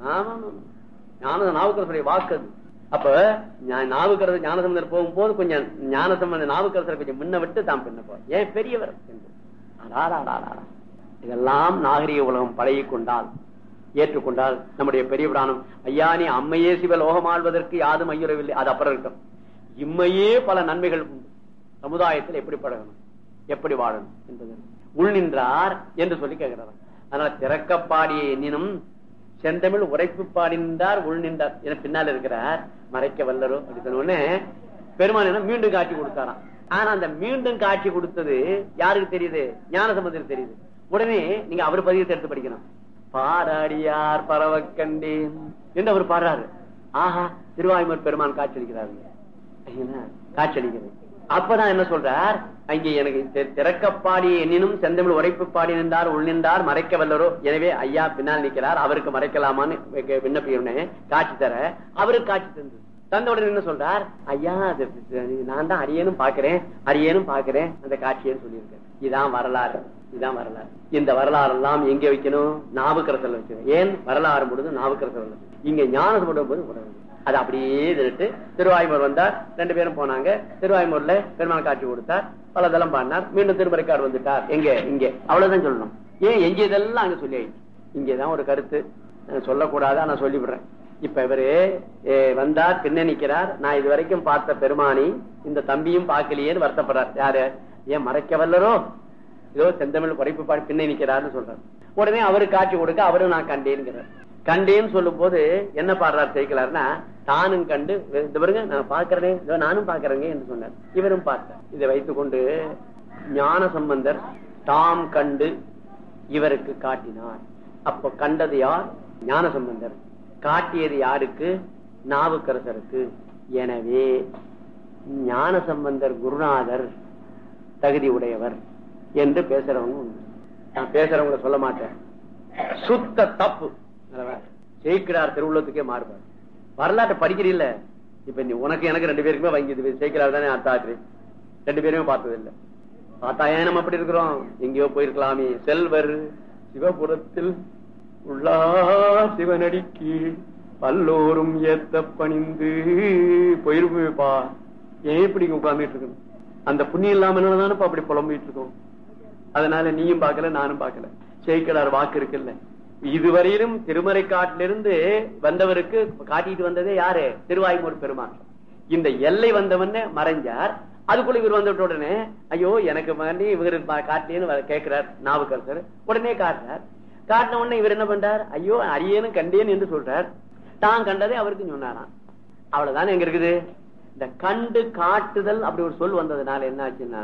ஆமா ஆமா. ஞான நாவுக்கரசருடைய வாக்கு அது அப்ப ஞா- நாவுக்கரசர் ஞானசம்பந்தர் போகும்போது கொஞ்சம் ஞானசம்பந்த நாவுக்கரசரை கொஞ்சம் முன்ன விட்டு தான் பின்ன போ ஏன் பெரியவர் என்று அடாடாடாடா. இதெல்லாம் நாகரிக உலகம் பழகி கொண்டால் ஏற்றுக்கொண்டால் நம்முடைய பெரிய பிராணம் ஐயா நீ அம்மையே சிவ லோகமாழ்வதற்கு யாதும் ஐயுறவில்லை அது அப்புறம் இருக்கும் இம்மையே பல நன்மைகள் உண்டு சமுதாயத்தில் எப்படி பழகணும் எப்படி வாழணும் என்பது உள் நின்றார் என்று சொல்லி கேட்கிறார் அதனால திறக்கப்பாடிய எண்ணினும் செந்தமிழ் உரைப்பு பாடினார் உள் நின்றார் என பின்னால் இருக்கிறார் மறைக்க வல்லரோ அப்படி சொன்ன உடனே பெருமான் என்ன மீண்டும் காட்சி கொடுத்தாராம் ஆனா அந்த மீண்டும் காட்சி கொடுத்தது யாருக்கு தெரியுது ஞான சம்பந்தருக்கு தெரியுது உடனே நீங்க அவர் பதியத்தை எடுத்து படிக்கணும் பாராடியார் பரவ கண்டேன் என்று அவர் பாடுறாரு ஆஹா திருவாய்மூர் பெருமான் காட்சியளிக்கிறாரு சரிங்களா? காட்சியளிக்கிறது அப்பதான் என்ன சொல்றார் அங்கே எனக்கு தி- திறக்கப்பாடி எண்ணினும் செந்தமிழ் உரைப்பு பாடி நின்றார் உள் நின்றார் மறைக்க வல்லரோ எனவே ஐயா பின்னால் நிற்கிறார் அவருக்கு மறைக்கலாமான்னு விக்க- விண்ணப்பிக்கிறேன் காட்சி தர அவருக்கு காட்சி தந்தது தந்த உடனே என்ன சொல்றார் ஐயா அது நான் தான் அரியனும் பாக்குறேன் அரியனும் பாக்குறேன் அந்த காட்சியன்னு சொல்லியிருக்கேன் இதான் வரலாறு இதான் வரலாறு இந்த வரலாறு எல்லாம் எங்க வைக்கணும் நாவுக்கரசல் வைக்கணும் ஏன் வரலாறு முழுது நாவுக்கரசல் இங்க ஞானம் போது உறவு அது அப்படியே இதுட்டு திருவாய்மூர் வந்தார் ரெண்டு பேரும் போனாங்க திருவாய்மூர்ல பெருமாள் காட்சி கொடுத்தார் பல தளம் பாடினார் மீண்டும் திருமறைக்காடு வந்துட்டார் எங்க இங்க அவ்வளவுதான் சொல்லணும் ஏன் எங்க இதெல்லாம் அங்க சொல்லி ஆயிடுச்சு இங்கதான் ஒரு கருத்து நான் சொல்லக்கூடாது ஆனா சொல்லிவிடுறேன் இப்ப இவரு ஏ, வந்தார் பின்ன நிக்கிறார் நான் இது வரைக்கும் பார்த்த பெருமானி இந்த தம்பியும் பார்க்கலையேன்னு வருத்தப்படுறார் யாரு ஏன் மறைக்க வல்லரோ ஏதோ செந்தமிழ் குறைப்பு பாடி பின்ன நிக்கிறாருன்னு சொல்றாரு உடனே அவரு காட்சி கொடுக்க அவரும் நான் கண்டேன்கிறார் கண்டேன்னு சொல்லும் போது என்ன பாடுறார் சேர்க்கலாருன்னா தானும் கண்டு இந்த பாருங்க நான் பாக்குறேனே இதோ நானும் பாக்குறேங்க என்று சொன்னார் இவரும் பார்த்தார் இதை வைத்துக் கொண்டு ஞான சம்பந்தர் தாம் கண்டு இவருக்கு காட்டினார் அப்ப கண்டது யார் ஞான சம்பந்தர் காட்டியது யாருக்கு நாவுக்கரசருக்கு எனவே ஞான சம்பந்தர் குருநாதர் தகுதி உடையவர் என்று பேசுறவங்க உண்டு நான் பேசுறவங்களை சொல்ல மாட்டேன் சுத்த தப்பு அல்லவா? ஜெயிக்கிறார் திருவுள்ளத்துக்கே மாறுபார் வரலாற்றை படிக்கிறீல்ல இப்ப நீ உனக்கு எனக்கு ரெண்டு பேருக்குமே வாங்கிது ஜெயிக்கிறார் தானே அத்தாற்று ரெண்டு பேருமே பார்த்தது இல்ல பார்த்தா ஏன் நம்ம அப்படி இருக்கிறோம் எங்கேயோ போயிருக்கலாமே செல்வர் சிவபுரத்தில் உள்ளா சிவனடிக்கு பல்லோரும் ஏத்த பணிந்து போயிருப்பா ஏன் இப்படி உட்கார்ந்துட்டு இருக்கணும் அந்த புண்ணியம் இல்லாம தானே அப்படி புலம்பிட்டு இருக்கோம் அதனால நீயும் பார்க்கல நானும் பார்க்கல சேக்கடார் வாக்கு இருக்குல்ல இதுவரையிலும் திருமறை காட்டிலிருந்து வந்தவருக்கு காட்டிட்டு வந்ததே யாரு திருவாய்மூர் பெருமான் இந்த எல்லை வந்தவன்னு மறைஞ்சார் அதுக்குள்ள இவர் வந்துட்ட உடனே ஐயோ எனக்கு வேண்டி இவர் காட்டிலேன்னு வ- கேட்கிறார் நாவுக்கரசர் உடனே காட்டுறார் காட்டின உடனே இவர் என்ன பண்றார் ஐயோ அரியனும் கண்டேன் என்று சொல்றார் தான் கண்டதை அவருக்கு சொன்னாராம் அவ்வளவுதானே எங்க இருக்குது இந்த கண்டு காட்டுதல் அப்படி ஒரு சொல் வந்ததுனால என்ன ஆச்சுன்னா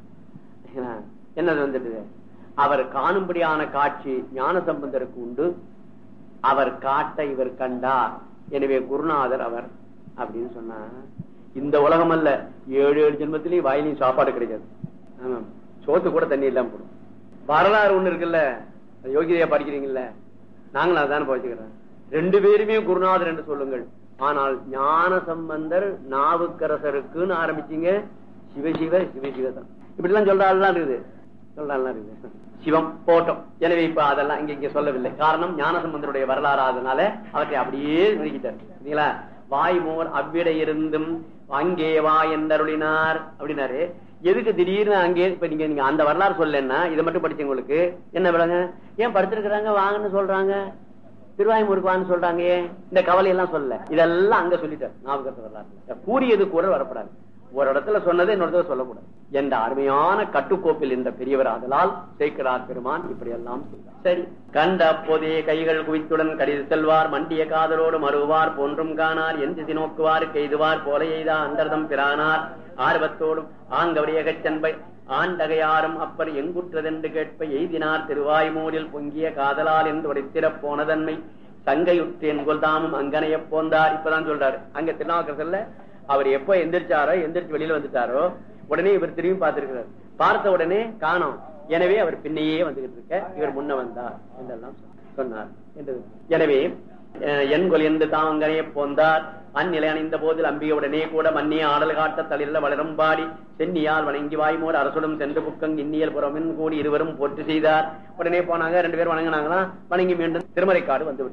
என்னது வந்துட்டு அவர் காணும்படியான காட்சி ஞான சம்பந்தருக்கு உண்டு அவர் காட்ட இவர் கண்டார் எனவே குருநாதர் அவர் அப்படின்னு சொன்னா இந்த உலகம் அல்ல ஏழு ஏழு ஜென்மத்திலயும் வாயிலையும் சாப்பாடு கிடைக்காது ஆமா சோத்து கூட தண்ணி இல்லாம போடும் வரலாறு ஒண்ணு இருக்குல்ல யோகிதையா படிக்கிறீங்கல்ல நாங்களும் அதான படிச்சுக்கிறோம் ரெண்டு பேருமே குருநாதர் என்று சொல்லுங்கள் ஆனால் ஞான சம்பந்தர் நாவுக்கரசருக்குன்னு ஆரம்பிச்சீங்க சிவ சிவ சிவ சிவதான் இப்படி எல்லாம் சொல்றாள் இருக்குது சொல்றாள் இருக்குது சிவம் போட்டோம் எனவே இப்ப அதெல்லாம் இங்க இங்க சொல்லவில்லை காரணம் ஞானசம்பந்தருடைய வரலாறு அதனால அவற்றை அப்படியே நிறுத்திட்டார் சரிங்களா வாய்மோர் அவ்விட இருந்தும் அங்கே வா என்றருளினார் அப்படின்னாரு எதுக்கு திடீர்னு அங்கே இப்ப நீங்க நீங்க அந்த வரலாறு சொல்லலன்னா இதை மட்டும் படிச்சவங்களுக்கு என்ன விளங்க ஏன் படுத்திருக்கிறாங்க வாங்கன்னு சொல்றாங்க திருவாய்மூருக்கு வான்னு சொல்றாங்க ஏன் இந்த கவலை எல்லாம் சொல்லல இதெல்லாம் அங்க சொல்லிட்டார் ஞாபகத்து வரலாறு கூறியது கூட வரப்படாது ஒரு இடத்துல சொன்னதை இன்னொரு இடத்துல சொல்லக்கூடாது என்ற அருமையான கட்டுக்கோப்பில் இந்த பெரியவர் ஆதலால் சேக்கடார் பெருமான் இப்படி எல்லாம் செய்தார் சரி கண்ட அப்போதே கைகள் குவித்துடன் கடிது செல்வார் மண்டிய காதலோடு மறுவார் போன்றும் காணார் என் திசை நோக்குவார் கெய்துவார் போல எய்தா அந்தர்தம் பிரானார் ஆர்வத்தோடும் ஆங்கவடைய சென்பை ஆண்டகையாரும் அப்பர் எங்குற்றதென்று கேட்ப எய்தினார் திருவாய்மூரில் பொங்கிய காதலால் என்று உடைத்திடப் போனதன்மை சங்கையுற்றேன் கொல்தாமும் அங்கனைய போந்தார் இப்பதான் சொல்றாரு அங்க திருநாவுக்கரசல்ல அவர் எப்ப எந்திரிச்சாரோ எந்திரிச்சு வெளியில வந்துட்டாரோ உடனே இவர் திரும்பி பார்த்திருக்கிறார் பார்த்த உடனே காணோம் எனவே அவர் பின்னையே வந்துகிட்டு இருக்க இவர் முன்ன வந்தார் என்றெல்லாம் சொன்னார் என்று எனவே அஹ், எண்கொல் என்று தாங்கனைய போந்தார் அந்நிலை அணிந்த போதில் அம்பிகையுடனே கூட மன்னிய ஆடல் காட்ட தளிர்ல வளரும் பாடி சென்னியால் வணங்கி வாய்மோர் அரசுடன் சென்று புக்கங் இன்னியல் புறமின் கூடி இருவரும் போற்று செய்தார் உடனே போனாங்க ரெண்டு பேரும் வணங்கினாங்களாம் வணங்கி மீண்டும் திருமறைக்காடு வந்து விட்டார்.